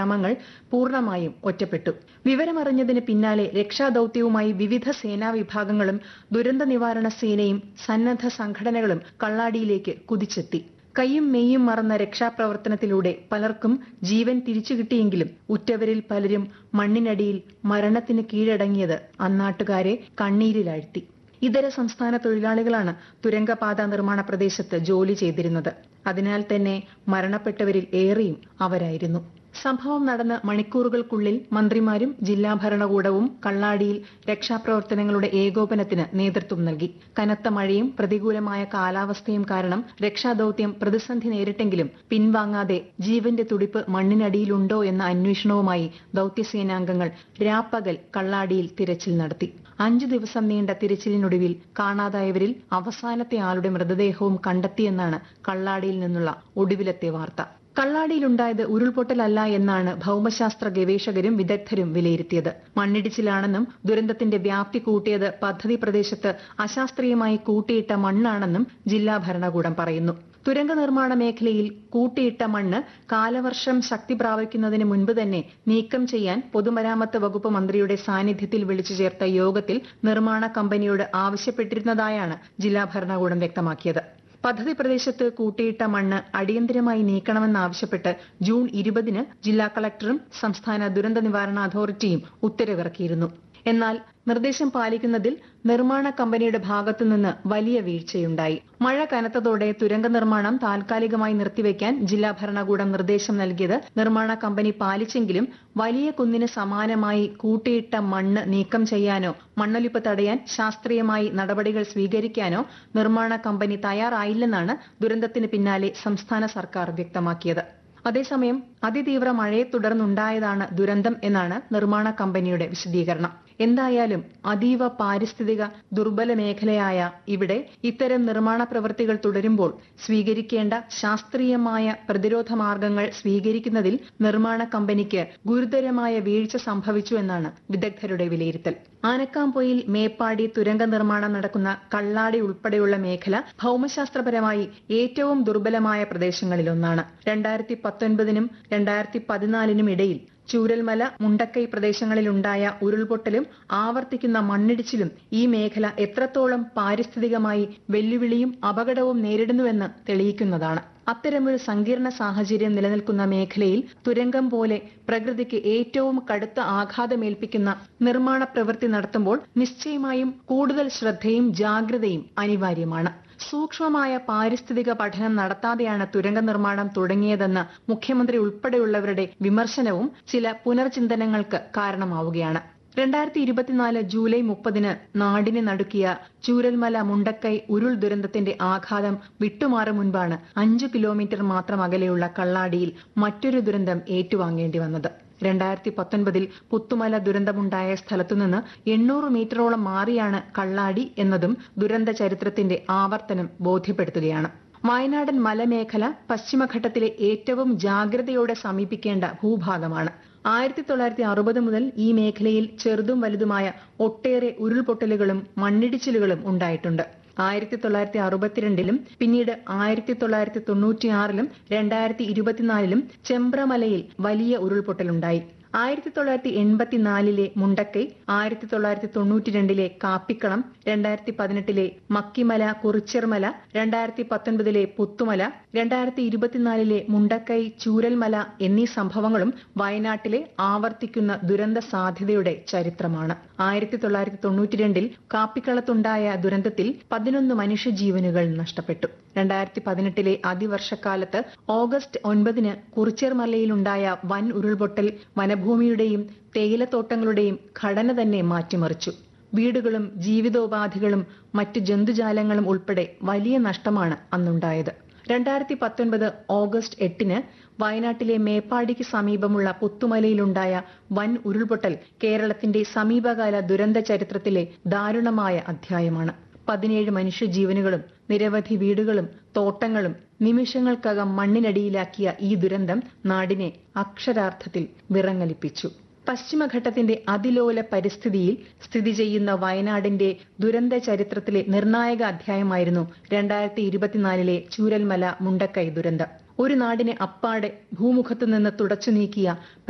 ശ്രമങ്ങൾ പൂർണ്ണമായും ഒറ്റപ്പെട്ടു വിവരമറിഞ്ഞതിന് പിന്നാലെ രക്ഷാദൌത്യവുമായി വിവിധ സേനാ വിഭാഗങ്ങളും ദുരന്ത നിവാരണ സേനയും സന്നദ്ധ സംഘടനകളും കള്ളാടിയിലേക്ക് കുതിച്ചെത്തി കൈയും മെയ്യും മറന്ന രക്ഷാപ്രവർത്തനത്തിലൂടെ പലർക്കും ജീവൻ തിരിച്ചു കിട്ടിയെങ്കിലും ഉറ്റവരിൽ പലരും മണ്ണിനടിയിൽ മരണത്തിന് കീഴടങ്ങിയത് അന്നാട്ടുകാരെ കണ്ണീരിലാഴ്ത്തി ഇതര സംസ്ഥാന തൊഴിലാളികളാണ് തുരങ്കപാത നിർമ്മാണ പ്രദേശത്ത് ജോലി ചെയ്തിരുന്നത് അതിനാൽ തന്നെ മരണപ്പെട്ടവരിൽ ഏറെയും അവരായിരുന്നു സംഭവം നടന്ന് മണിക്കൂറുകൾക്കുള്ളിൽ മന്ത്രിമാരും ജില്ലാ ഭരണകൂടവും കള്ളാടിയിൽ രക്ഷാപ്രവർത്തനങ്ങളുടെ ഏകോപനത്തിന് നേതൃത്വം നൽകി കനത്ത മഴയും പ്രതികൂലമായ കാലാവസ്ഥയും കാരണം രക്ഷാദൌത്യം പ്രതിസന്ധി നേരിട്ടെങ്കിലും പിൻവാങ്ങാതെ ജീവന്റെ തുടിപ്പ് മണ്ണിനടിയിലുണ്ടോ എന്ന അന്വേഷണവുമായി ദൌത്യസേനാംഗങ്ങൾ രാപ്പകൽ കള്ളാടിയിൽ തിരച്ചിൽ നടത്തി അഞ്ചു ദിവസം നീണ്ട തിരച്ചിലിനൊടുവിൽ കാണാതായവരിൽ അവസാനത്തെ ആളുടെ മൃതദേഹവും കണ്ടെത്തിയെന്നാണ് കള്ളാടിയിൽ നിന്നുള്ള ഒടുവിലത്തെ വാർത്ത കള്ളാടിയിലുണ്ടായത് ഉരുൾപൊട്ടലല്ല എന്നാണ് ഭൌമശാസ്ത്ര ഗവേഷകരും വിദഗ്ധരും വിലയിരുത്തിയത് മണ്ണിടിച്ചിലാണെന്നും ദുരന്തത്തിന്റെ വ്യാപ്തി കൂട്ടിയത് പദ്ധതി പ്രദേശത്ത് അശാസ്ത്രീയമായി കൂട്ടിയിട്ട മണ്ണാണെന്നും ജില്ലാ ഭരണകൂടം പറയുന്നു തുരങ്ക നിർമ്മാണ മേഖലയിൽ കൂട്ടിയിട്ട മണ്ണ് കാലവർഷം ശക്തി പ്രാപിക്കുന്നതിന് മുൻപ് തന്നെ നീക്കം ചെയ്യാൻ പൊതുമരാമത്ത് വകുപ്പ് മന്ത്രിയുടെ സാന്നിധ്യത്തിൽ വിളിച്ചു ചേർത്ത യോഗത്തിൽ നിർമ്മാണ കമ്പനിയോട് ആവശ്യപ്പെട്ടിരുന്നതായാണ് ജില്ലാ ഭരണകൂടം വ്യക്തമാക്കിയത് പദ്ധതി പ്രദേശത്ത് കൂട്ടിയിട്ട മണ്ണ് അടിയന്തരമായി നീക്കണമെന്നാവശ്യപ്പെട്ട് ജൂൺ ഇരുപതിന് ജില്ലാ കളക്ടറും സംസ്ഥാന ദുരന്ത നിവാരണ അതോറിറ്റിയും ഉത്തരവിറക്കിയിരുന്നു എന്നാൽ നിർദ്ദേശം പാലിക്കുന്നതിൽ നിർമ്മാണ കമ്പനിയുടെ ഭാഗത്തുനിന്ന് വലിയ വീഴ്ചയുണ്ടായി മഴ കനത്തതോടെ തുരങ്ക നിർമ്മാണം താൽക്കാലികമായി നിർത്തിവെക്കാൻ ജില്ലാ ഭരണകൂടം നിർദ്ദേശം നൽകിയത് നിർമ്മാണ കമ്പനി പാലിച്ചെങ്കിലും വലിയ കുന്നിന് സമാനമായി കൂട്ടിയിട്ട മണ്ണ് നീക്കം ചെയ്യാനോ മണ്ണൊലിപ്പ് തടയാൻ ശാസ്ത്രീയമായി നടപടികൾ സ്വീകരിക്കാനോ നിർമ്മാണ കമ്പനി തയ്യാറായില്ലെന്നാണ് ദുരന്തത്തിന് പിന്നാലെ സംസ്ഥാന സർക്കാർ വ്യക്തമാക്കിയത് അതേസമയം അതിതീവ്ര മഴയെ തുടർന്നുണ്ടായതാണ് ദുരന്തം എന്നാണ് നിർമ്മാണ കമ്പനിയുടെ വിശദീകരണം എന്തായാലും അതീവ പാരിസ്ഥിതിക ദുർബല മേഖലയായ ഇവിടെ ഇത്തരം നിർമ്മാണ പ്രവൃത്തികൾ തുടരുമ്പോൾ സ്വീകരിക്കേണ്ട ശാസ്ത്രീയമായ പ്രതിരോധ മാർഗങ്ങൾ സ്വീകരിക്കുന്നതിൽ നിർമ്മാണ കമ്പനിക്ക് ഗുരുതരമായ വീഴ്ച സംഭവിച്ചു എന്നാണ് വിദഗ്ധരുടെ വിലയിരുത്തൽ ആനക്കാംപൊയിൽ മേപ്പാടി തുരങ്ക നിർമ്മാണം നടക്കുന്ന കള്ളാടി ഉൾപ്പെടെയുള്ള മേഖല ഭൌമശാസ്ത്രപരമായി ഏറ്റവും ദുർബലമായ പ്രദേശങ്ങളിലൊന്നാണ് രണ്ടായിരത്തി പത്തൊൻപതിനും രണ്ടായിരത്തി പതിനാലിനും ഇടയിൽ ചൂരൽമല മുണ്ടക്കൈ പ്രദേശങ്ങളിലുണ്ടായ ഉരുൾപൊട്ടലും ആവർത്തിക്കുന്ന മണ്ണിടിച്ചിലും ഈ മേഖല എത്രത്തോളം പാരിസ്ഥിതികമായി വെല്ലുവിളിയും അപകടവും നേരിടുന്നുവെന്ന് തെളിയിക്കുന്നതാണ് അത്തരമൊരു സങ്കീർണ സാഹചര്യം നിലനിൽക്കുന്ന മേഖലയിൽ തുരങ്കം പോലെ പ്രകൃതിക്ക് ഏറ്റവും കടുത്ത ആഘാതമേൽപ്പിക്കുന്ന നിർമ്മാണ പ്രവൃത്തി നടത്തുമ്പോൾ നിശ്ചയമായും കൂടുതൽ ശ്രദ്ധയും ജാഗ്രതയും അനിവാര്യമാണ് സൂക്ഷ്മമായ പാരിസ്ഥിതിക പഠനം നടത്താതെയാണ് തുരങ്ക നിർമ്മാണം തുടങ്ങിയതെന്ന മുഖ്യമന്ത്രി ഉൾപ്പെടെയുള്ളവരുടെ വിമർശനവും ചില പുനർചിന്തനങ്ങൾക്ക് കാരണമാവുകയാണ് രണ്ടായിരത്തി ഇരുപത്തിനാല് ജൂലൈ മുപ്പതിന് നാടിനെ നടുക്കിയ ചൂരൽമല മുണ്ടക്കൈ ഉരുൾ ദുരന്തത്തിന്റെ ആഘാതം വിട്ടുമാറും മുൻപാണ് അഞ്ചു കിലോമീറ്റർ മാത്രം അകലെയുള്ള കള്ളാടിയിൽ മറ്റൊരു ദുരന്തം ഏറ്റുവാങ്ങേണ്ടി വന്നത് രണ്ടായിരത്തി പത്തൊൻപതിൽ പുത്തുമല ദുരന്തമുണ്ടായ സ്ഥലത്തുനിന്ന് എണ്ണൂറ് മീറ്ററോളം മാറിയാണ് കള്ളാടി എന്നതും ദുരന്ത ചരിത്രത്തിന്റെ ആവർത്തനം ബോധ്യപ്പെടുത്തുകയാണ് വയനാടൻ മലമേഖല പശ്ചിമഘട്ടത്തിലെ ഏറ്റവും ജാഗ്രതയോടെ സമീപിക്കേണ്ട ഭൂഭാഗമാണ് ആയിരത്തി തൊള്ളായിരത്തി അറുപത് മുതൽ ഈ മേഖലയിൽ ചെറുതും വലുതുമായ ഒട്ടേറെ ഉരുൾപൊട്ടലുകളും മണ്ണിടിച്ചിലുകളും ഉണ്ടായിട്ടുണ്ട് ആയിരത്തി തൊള്ളായിരത്തി അറുപത്തിരണ്ടിലും പിന്നീട് ആയിരത്തി തൊള്ളായിരത്തി തൊണ്ണൂറ്റിയാറിലും രണ്ടായിരത്തി ഇരുപത്തിനാലിലും ചെമ്പ്രമലയിൽ വലിയ ഉരുൾപൊട്ടലുണ്ടായി ആയിരത്തി തൊള്ളായിരത്തി എൺപത്തിനാലിലെ മുണ്ടക്കൈ ആയിരത്തി തൊള്ളായിരത്തി തൊണ്ണൂറ്റി രണ്ടിലെ കാപ്പിക്കളം രണ്ടായിരത്തി പതിനെട്ടിലെ മക്കിമല കുറിച്ചിർമല രണ്ടായിരത്തി പത്തൊൻപതിലെ പുത്തുമല രണ്ടായിരത്തി ഇരുപത്തിനാലിലെ മുണ്ടക്കൈ ചൂരൽമല എന്നീ സംഭവങ്ങളും വയനാട്ടിലെ ആവർത്തിക്കുന്ന ദുരന്ത സാധ്യതയുടെ ചരിത്രമാണ് ആയിരത്തി തൊള്ളായിരത്തി തൊണ്ണൂറ്റി രണ്ടിൽ കാപ്പിക്കളത്തുണ്ടായ ദുരന്തത്തിൽ പതിനൊന്ന് മനുഷ്യജീവനുകൾ നഷ്ടപ്പെട്ടു രണ്ടായിരത്തി പതിനെട്ടിലെ അതിവർഷക്കാലത്ത് ഓഗസ്റ്റ് ഒൻപതിന് കുറിച്ചിർമലയിലുണ്ടായ വൻ ഉരുൾപൊട്ടൽ വനഭൂമിയുടെയും തേയിലത്തോട്ടങ്ങളുടെയും ഘടന തന്നെ മാറ്റിമറിച്ചു വീടുകളും ജീവിതോപാധികളും മറ്റ് ജന്തുജാലങ്ങളും ഉൾപ്പെടെ വലിയ നഷ്ടമാണ് അന്നുണ്ടായത് രണ്ടായിരത്തി പത്തൊൻപത് ഓഗസ്റ്റ് എട്ടിന് വയനാട്ടിലെ മേപ്പാടിക്ക് സമീപമുള്ള പുത്തുമലയിലുണ്ടായ വൻ ഉരുൾപൊട്ടൽ കേരളത്തിന്റെ സമീപകാല ദുരന്ത ചരിത്രത്തിലെ ദാരുണമായ അധ്യായമാണ് പതിനേഴ് മനുഷ്യജീവനുകളും നിരവധി വീടുകളും തോട്ടങ്ങളും നിമിഷങ്ങൾക്കകം മണ്ണിനടിയിലാക്കിയ ഈ ദുരന്തം നാടിനെ അക്ഷരാർത്ഥത്തിൽ വിറങ്ങലിപ്പിച്ചു പശ്ചിമഘട്ടത്തിന്റെ അതിലോല പരിസ്ഥിതിയിൽ സ്ഥിതി ചെയ്യുന്ന വയനാടിന്റെ ദുരന്ത ചരിത്രത്തിലെ നിർണായക അധ്യായമായിരുന്നു രണ്ടായിരത്തി ഇരുപത്തിനാലിലെ ചൂരൽമല മുണ്ടക്കൈ ദുരന്തം ഒരു നാടിനെ അപ്പാടെ ഭൂമുഖത്തു നിന്ന് തുടച്ചു നീക്കിയ